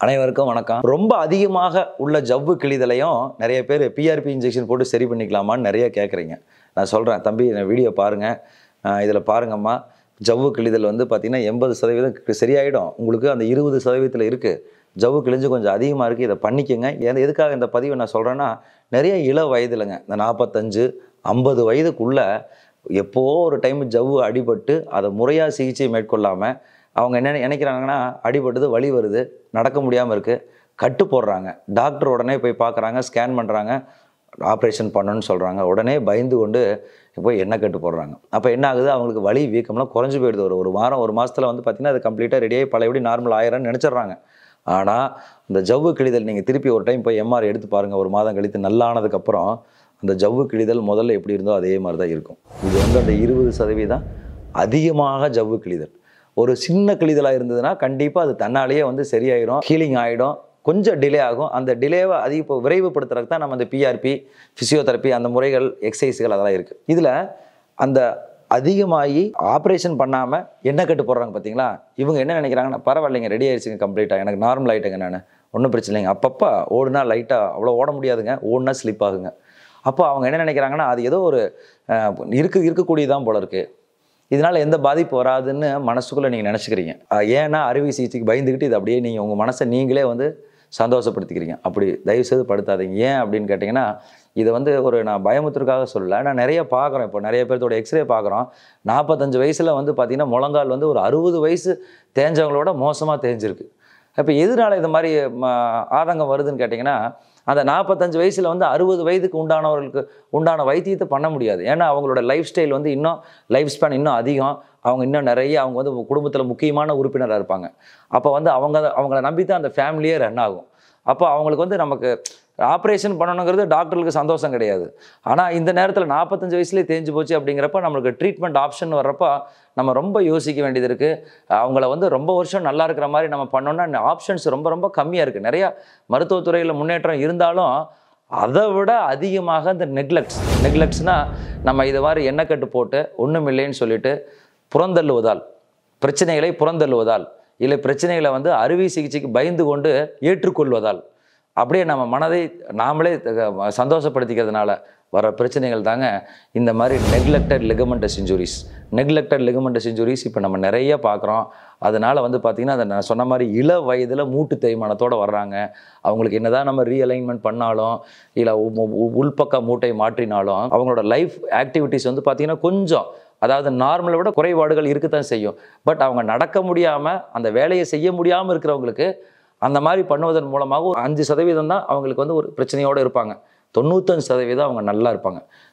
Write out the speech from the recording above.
அனைவருக்கும் வணக்கம் ரொம்ப அதிகமாக உள்ள ஜவ்வு கிழிதலையும் நிறைய பேர் பிஆர்பி இன்ஜெக்ஷன் போட்டு சரி பண்ணிக்கலாமான்னு நிறைய கேட்குறீங்க நான் சொல்கிறேன் தம்பி இந்த வீடியோ பாருங்கள் இதில் பாருங்கம்மா ஜவ்வு கிழிதல் வந்து பார்த்திங்கன்னா எண்பது சதவீதம் கு- சரியாயிடும் உங்களுக்கு அந்த இருபது சதவீதத்தில் இருக்குது ஜவ்வு கிழிஞ்சு கொஞ்சம் அதிகமாக இருக்குது இதை பண்ணிக்கோங்க ஏன் எதுக்காக இந்த பதிவை நான் சொல்கிறேன்னா நிறைய இள வயதுலங்க இந்த நாற்பத்தஞ்சு ஐம்பது வயதுக்குள்ளே எப்போ ஒரு டைம் ஜவ்வு அடிபட்டு அதை முறையாக சிகிச்சை மேற்கொள்ளாமல் அவங்க என்ன நினைக்கிறாங்கன்னா அடிபட்டது வலி வருது நடக்க முடியாமல் இருக்குது கட்டு போடுறாங்க டாக்டர் உடனே போய் பார்க்குறாங்க ஸ்கேன் பண்ணுறாங்க ஆப்ரேஷன் பண்ணணும்னு சொல்கிறாங்க உடனே பயந்து கொண்டு போய் எண்ணெய் கட்டு போடுறாங்க அப்போ என்ன ஆகுது அவங்களுக்கு வலி வீக்கம்லாம் குறைஞ்சு போயிடுது ஒரு ஒரு வாரம் ஒரு மாதத்தில் வந்து பார்த்திங்கன்னா அது கம்ப்ளீட்டாக ரெடியாகி பழையபடி நார்மல் ஆயிரம்னு நினச்சிடுறாங்க ஆனால் இந்த ஜவ்வு கிழிதல் நீங்கள் திருப்பி ஒரு டைம் போய் எம்ஆர் எடுத்து பாருங்கள் ஒரு மாதம் கழித்து நல்லானதுக்கப்புறம் அந்த ஜவ்வு கிழிதல் முதல்ல எப்படி இருந்தோ அதே மாதிரி தான் இருக்கும் இது வந்து அந்த இருபது சதவீதம் அதிகமாக ஜவ்வு கிழிதல் ஒரு சின்ன கிழிதலாக இருந்ததுன்னா கண்டிப்பாக அது தன்னாலேயே வந்து சரியாயிடும் ஹீலிங் ஆகிடும் கொஞ்சம் டிலே ஆகும் அந்த டிலேவை அதிக இப்போ விரைவுபடுத்துறதுக்கு தான் நம்ம இந்த பிஆர்பி ஃபிசியோதெரப்பி அந்த முறைகள் எக்ஸசைஸ்கள் அதெல்லாம் இருக்குது இதில் அந்த அதிகமாகி ஆப்ரேஷன் பண்ணாமல் எண்ணெய் கட்டு போடுறாங்க பார்த்தீங்களா இவங்க என்ன நினைக்கிறாங்கன்னா பரவாயில்லைங்க ரெடி ஆயிடுச்சுங்க கம்ப்ளீட்டாக எனக்கு நார்மல் ஆகிட்டேங்க நான் ஒன்றும் பிரச்சனை இல்லைங்க அப்பப்போ ஓடுனா லைட்டாக அவ்வளோ ஓட முடியாதுங்க ஓடுனா ஸ்லிப் ஆகுங்க அப்போ அவங்க என்ன நினைக்கிறாங்கன்னா அது ஏதோ ஒரு அஹ், இருக்கு இருக்கக்கூடியதான் போல இருக்குது இதனால எந்த பாதிப்பு வராதுன்னு மனசுக்குள்ளே நீங்கள் நினச்சிக்கிறீங்க ஏன்னா அறுவை சிகிச்சைக்கு பயந்துக்கிட்டு இது அப்படியே நீங்கள் உங்கள் மனசை நீங்களே வந்து சந்தோஷப்படுத்திக்கிறீங்க அப்படி தயவுசெய்து படுத்தாதீங்க ஏன் அப்படின்னு கேட்டிங்கன்னா இதை வந்து ஒரு நான் பயமுத்திற்காக சொல்லல நான் நிறைய பார்க்குறோம் இப்போ நிறைய பேர்த்தோட எக்ஸ்ரே பார்க்குறோம் நாற்பத்தஞ்சு வயசில் வந்து பார்த்திங்கன்னா முழங்கால் வந்து ஒரு அறுபது வயசு தேஞ்சவங்களோட மோசமாக தேஞ்சிருக்கு இப்போ எதனால இந்த மாதிரி ம, ஆதங்கம் வருதுன்னு கேட்டிங்கன்னா அந்த நாற்பத்தஞ்சு வயசில் வந்து அறுபது வயதுக்கு உண்டானவர்களுக்கு உண்டான வைத்தியத்தை பண்ண முடியாது ஏன்னா அவங்களோட லைஃப் ஸ்டைல் வந்து இன்னும் லைஃப் ஸ்பேன் இன்னும் அதிகம் அவங்க இன்னும் நிறைய அவங்க வந்து குடும்பத்தில் முக்கியமான உறுப்பினராக இருப்பாங்க அப்போ வந்து அவங்க அவங்கள நம்பி தான் அந்த ஃபேமிலியே ரன் ஆகும் அப்போ அவங்களுக்கு வந்து நமக்கு ஆப்ரேஷன் பண்ணணுங்கிறது டாக்டர்களுக்கு சந்தோஷம் கிடையாது ஆனால் இந்த நேரத்தில் நாற்பத்தஞ்சு வயசுலேயே தேஞ்சு போச்சு அப்படிங்கிறப்ப நம்மளுக்கு ட்ரீட்மெண்ட் ஆப்ஷன் வர்றப்ப நம்ம ரொம்ப யோசிக்க வேண்டியது இருக்குது அவங்கள வந்து ரொம்ப வருஷம் நல்லா இருக்கிற மாதிரி நம்ம பண்ணோம்னா ஆப்ஷன்ஸ் ரொம்ப ரொம்ப கம்மியாக இருக்குது நிறையா மருத்துவத்துறையில் முன்னேற்றம் இருந்தாலும் அதை விட அதிகமாக இந்த நெக்லெக்ட்ஸ் நெக்லெக்ட்ஸ்னால் நம்ம இது மாதிரி எண்ணெய் கட்டு போட்டு ஒன்றும் இல்லைன்னு சொல்லிட்டு புறந்தள்ளுவதால் பிரச்சனைகளை புறந்தள்ளுவதால் இல்லை பிரச்சனைகளை வந்து அறுவை சிகிச்சைக்கு பயந்து கொண்டு ஏற்றுக்கொள்வதால் அப்படியே நம்ம மனதை நாமளே அஹ், சந்தோஷப்படுத்திக்கிறதுனால வர பிரச்சனைகள் தாங்க இந்த மாதிரி neglected ligaments injuries neglected ligaments injuries இப்போ நம்ம நிறைய பார்க்குறோம் அதனால் வந்து பார்த்திங்கன்னா அதை நான் சொன்ன மாதிரி இள வயதில் மூட்டு தேய்மானத்தோடு வர்றாங்க அவங்களுக்கு என்னதான் நம்ம ரீஅலைன்மெண்ட் பண்ணாலும் இல்லை உள்பக்க மூட்டை மாற்றினாலும் அவங்களோட லைஃப் ஆக்டிவிட்டீஸ் வந்து பார்த்திங்கன்னா கொஞ்சம் அதாவது நார்மலை விட குறைபாடுகள் இருக்கத்தான் செய்யும் பட் அவங்க நடக்க முடியாமல் அந்த வேலையை செய்ய முடியாமல் இருக்கிறவங்களுக்கு அந்த மாதிரி பண்ணுவதன் மூலமாக ஒரு அஞ்சு சதவீதம் தான் அவங்களுக்கு வந்து ஒரு பிரச்சனையோடு இருப்பாங்க தொண்ணூத்தஞ்சு சதவீதம் அவங்க நல்லா இருப்பாங்க